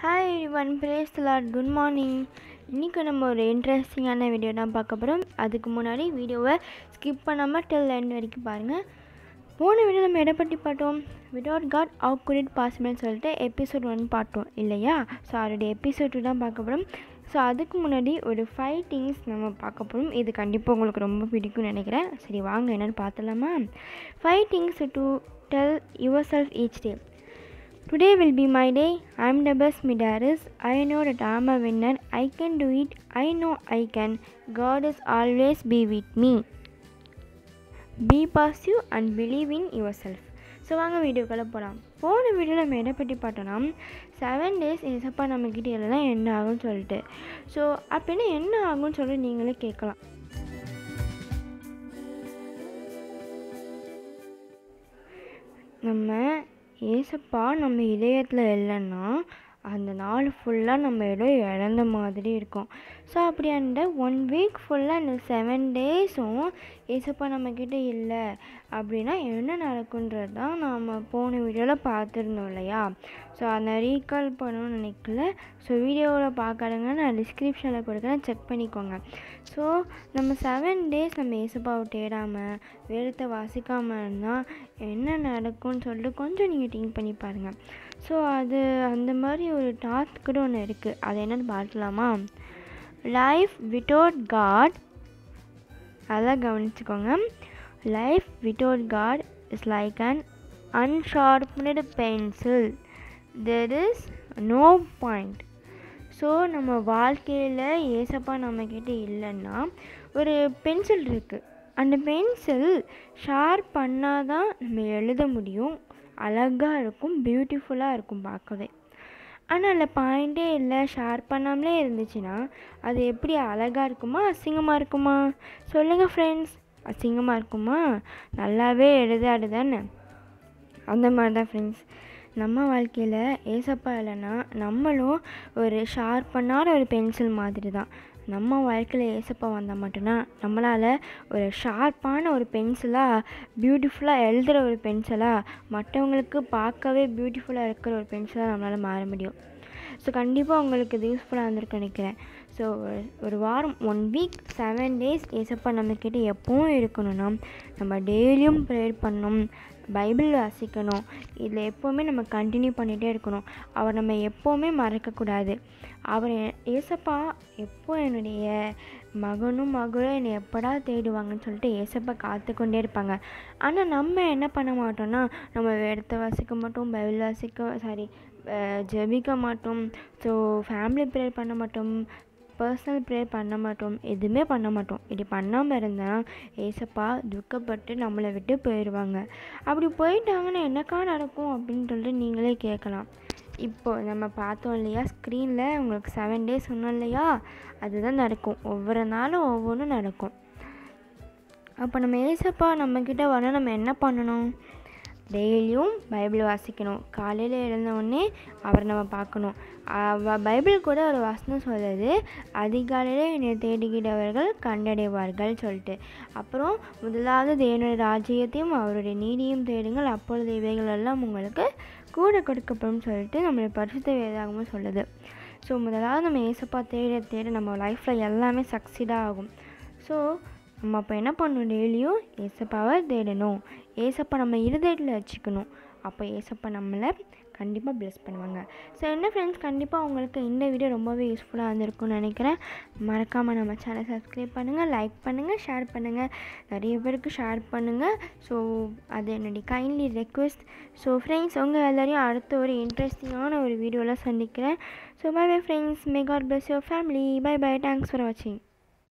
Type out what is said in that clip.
Hi one praise lord good morning இன்றைக்கி நம்ம ஒரு இன்ட்ரெஸ்டிங்கான வீடியோ தான் பார்க்க போகிறோம் அதுக்கு முன்னாடி வீடியோவை ஸ்கிப் பண்ணாமல் டில் எண்ட் வரைக்கும் பாருங்கள் போன வீடியோ நம்ம எதை பற்றி பார்த்தோம் without God out could it பாசிபிள்னு சொல்லிட்டு எபிசோட் ஒன் பார்த்தோம் இல்லையா ஸோ அதோடைய எபிசோட் டூ தான் பார்க்க போகிறோம் ஸோ அதுக்கு முன்னாடி ஒரு ஃபைவ் திங்ஸ் நம்ம பார்க்க போகிறோம் இது கண்டிப்பாக உங்களுக்கு ரொம்ப பிடிக்கும்னு நினைக்கிறேன் சரி வாங்க என்னென்னு பார்த்துலாமா five things to tell yourself each day Today will be my day. I'm the best Midaris. I know that I'm a winner. I can do it. I know I can. God is always be with me. Be positive and believe in yourself. So வாங்க வீடியோக்குள்ளே போகலாம் போன வீடியோவில் நம்ம எதை பற்றி பார்த்தோன்னா seven days ஏசப்பா நம்மக்கிட்ட இல்லைனா என்ன ஆகும்னு சொல்லிட்டு ஸோ அப்படின்னா என்ன ஆகும்னு சொல்லிட்டு நீங்களே கேட்கலாம் நம்ம ஏசப்பா நம்ம இதயத்தில் இல்லைன்னா அந்த நாள் ஃபுல்லாக நம்ம ஏதோ இழந்த மாதிரி இருக்கும் ஸோ அப்படி அந்த ஒன் வீக் ஃபுல்லாக அந்த செவன் டேஸும் ஏசப்பா நம்மக்கிட்ட இல்லை அப்படின்னா என்ன நடக்குன்றது தான் நாம் போன வீடியோவில் பார்த்துருந்தோம் இல்லையா ஸோ அதை ரீகால் பண்ணணும்னு நினைக்கல ஸோ வீடியோவில் பார்க்காதங்க நான் டிஸ்கிரிப்ஷனில் கொடுக்குறேன் செக் பண்ணிக்கோங்க ஸோ நம்ம செவன் டேஸ் நம்ம ஏசப்பாவை தேடாமல் வேதத்தை வாசிக்காமல் இருந்தால் என்ன நடக்கும்னு சொல்லிட்டு கொஞ்சம் நீங்கள் திங்க் பண்ணி பாருங்கள் ஸோ அது அந்த மாதிரி ஒரு டாஸ்க் கூட ஒன்று இருக்குது அது என்னன்னு பார்க்கலாமா லைஃப் வித்தவுட் காட் அதெல்லாம் கவனிச்சுக்கோங்க life without God is like an unsharpened pencil there is no point so நம்ம வாழ்க்கையில் ஏசப்பா நம்மக்கிட்ட இல்லைன்னா ஒரு பென்சில் இருக்குது அந்த பென்சில் ஷார்ப் பண்ணால் தான் நம்ம எழுத முடியும் அழகாக இருக்கும் பியூட்டிஃபுல்லாக இருக்கும் பார்க்கவே ஆனால் அதில் பாயிண்ட்டே இல்லை ஷார்ப் பண்ணாமலே இருந்துச்சுன்னா அது எப்படி அழகாக இருக்குமா அசிங்கமாக இருக்குமா சொல்லுங்கள் ஃப்ரெண்ட்ஸ் அசிங்கமாக இருக்குமா நல்லாவே எழுதாது தானே அந்த மாதிரி தான் ஃப்ரெண்ட்ஸ் நம்ம வாழ்க்கையில் ஏசப்பா இல்லைன்னா நம்மளும் ஒரு ஷார்ப் பண்ணாத ஒரு பென்சில் மாதிரி தான் நம்ம வாழ்க்கையில் ஏசப்பா வந்தால் மட்டும்தான் நம்மளால் ஒரு ஷார்ப்பான ஒரு பென்சிலாக பியூட்டிஃபுல்லாக எழுதுகிற ஒரு பென்சிலாக மற்றவங்களுக்கு பார்க்கவே பியூட்டிஃபுல்லாக இருக்கிற ஒரு பென்சிலாக நம்மளால் மாற முடியும் ஸோ கண்டிப்பாக உங்களுக்கு இது யூஸ்ஃபுல்லாக இருந்திருக்கு நினைக்கிறேன் ஸோ ஒரு வாரம் ஒன் வீக் செவன் டேஸ் ஏசப்பா நம்மக்கிட்ட எப்பவும் இருக்கணும்னா நம்ம டெய்லியும் ப்ரேயர் பண்ணணும் பைபிள் வாசிக்கணும் இதில் எப்போவுமே நம்ம கண்டினியூ பண்ணிகிட்டே இருக்கணும் அவர் நம்ம எப்போவுமே மறக்கக்கூடாது அவர் ஏசப்பா எப்போ என்னுடைய மகனும் மகளும் என்னை எப்படா தேடுவாங்கன்னு சொல்லிட்டு ஏசப்பா காத்து கொண்டே இருப்பாங்க ஆனால் நம்ம என்ன பண்ண மாட்டோம்னா நம்ம வேடத்தை வாசிக்க மாட்டோம் பைபிள் வாசிக்க சாரி ஜெபிக்க மாட்டோம் ஸோ ஃபேமிலி ப்ரேயர் பண்ண மாட்டோம் பர்சனல் ப்ரேயர் பண்ண மாட்டோம் எதுவுமே பண்ண மாட்டோம் இப்படி பண்ணாமல் இருந்தால் ஏசப்பா துக்கப்பட்டு நம்மளை விட்டு போயிடுவாங்க அப்படி போயிட்டாங்கன்னா என்னக்கா நடக்கும் அப்படின்னு சொல்லிட்டு நீங்களே கேட்கலாம் இப்போ நம்ம பார்த்தோம் இல்லையா ஸ்க்ரீனில் உங்களுக்கு செவன் டேஸ் சொன்னோம் இல்லையா அதுதான் நடக்கும் ஒவ்வொரு நாளும் ஒவ்வொன்றும் நடக்கும் அப்போ நம்ம ஏசப்பா நம்மக்கிட்ட வர நம்ம என்ன பண்ணணும் டெய்லியும் பைபிள் வாசிக்கணும் காலையில் எழுந்தவுடனே அவரை நம்ம பார்க்கணும் பைபிள் கூட ஒரு வசனம் சொல்லுது அதிகாலையில் என்னை தேடுகிறவர்கள் கண்டடைவார்கள் சொல்லிட்டு அப்புறம் முதலாவது தேவனுடைய ராஜ்யத்தையும் அவருடைய நீதியும் தேடுங்கள் அப்பொழுது இவைகள் எல்லாம் உங்களுக்கு கூட கொடுக்கப்படும் சொல்லிட்டு நம்மளுடைய பரிசுத்த வேதாகமும் சொல்லுது ஸோ முதலாவது நம்ம ஏசப்பா தேட தேட நம்ம லைஃப்பில் எல்லாமே சக்சீடாக ஆகும் ஸோ நம்ம அப்போ என்ன பண்ணணும் டெய்லியும் ஏசப்பாவை தேடணும் ஏசப்பா நம்ம இருதயத்தில் வச்சுக்கணும் அப்போ ஏசப்பா நம்மளை கண்டிப்பாக ப்ளெஸ் பண்ணுவாங்க ஸோ என்ன ஃப்ரெண்ட்ஸ் கண்டிப்பாக உங்களுக்கு இந்த வீடியோ ரொம்பவே யூஸ்ஃபுல்லாக இருந்திருக்கும்னு நினைக்கிறேன் மறக்காமல் நம்ம சேனல் சப்ஸ்கிரைப் பண்ணுங்கள் லைக் பண்ணுங்கள் ஷேர் பண்ணுங்கள் நிறைய பேருக்கு ஷேர் பண்ணுங்கள் ஸோ அது என்னுடைய கைண்ட்லி ரெக்வெஸ்ட் ஸோ ஃப்ரெண்ட்ஸ் உங்கள் எல்லோரையும் அடுத்த ஒரு இன்ட்ரெஸ்டிங்கான ஒரு வீடியோவில் சந்திக்கிறேன் so bye bye friends may God bless your family bye bye thanks for வாட்சிங்